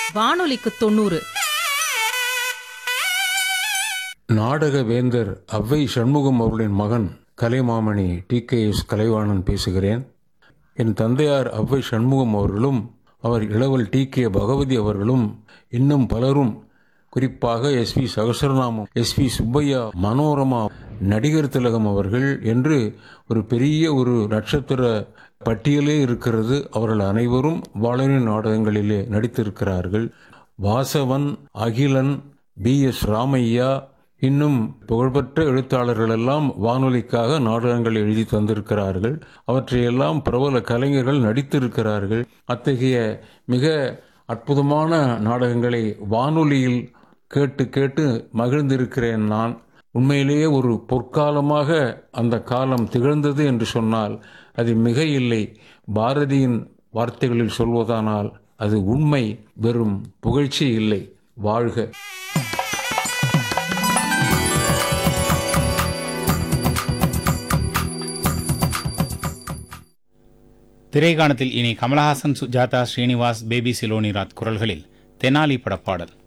வானொலிக்கு தொண்ணூறு நாடக வேந்தர் அவ்வை சண்முகம் அவர்களின் மகன் Kalaimamani T K S Kalaivanan பேசுகிறேன் என் தந்தையார் அவ்வை சண்முகம் அவர்களும் அவர் இளவல் டி கே பகவதி அவர்களும் இன்னும் பலரும் குறிப்பாக S V Sahasranamam S V Subbaiah Manorama நடிகர் திலகம் அவர்கள் என்று ஒரு பெரிய ஒரு நட்சத்திர பட்டியலே இருக்கிறது அவர்கள் அனைவரும் வாழறி நாடகங்களிலே நடித்திருக்கிறார்கள் வாசவன் அகிலன் பி எஸ் ராமையா இன்னும் புகழ்பெற்ற எழுத்தாளர்கள் எல்லாம் வானொலிக்காக நாடகங்கள் எழுதி தந்திருக்கிறார்கள் அவற்றையெல்லாம் பிரபல கலைஞர்கள் நடித்திருக்கிறார்கள் அத்தகைய மிக அற்புதமான நாடகங்களை வானொலியில் கேட்டு கேட்டு மகிழ்ந்திருக்கிறேன் நான் உண்மையிலேயே ஒரு பொற்காலமாக அந்த காலம் திகழ்ந்தது என்று சொன்னால் அது மிக இல்லை பாரதியின் வார்த்தைகளில் சொல்வதானால் அது உண்மை வெறும் புகழ்ச்சி இல்லை வாழ்க திரைகாணத்தில் இனி கமலஹாசன் சுஜாதா ஸ்ரீனிவாஸ் பேபி சிலோனிராத் குரல்களில் தெனாலி படப்பாடல்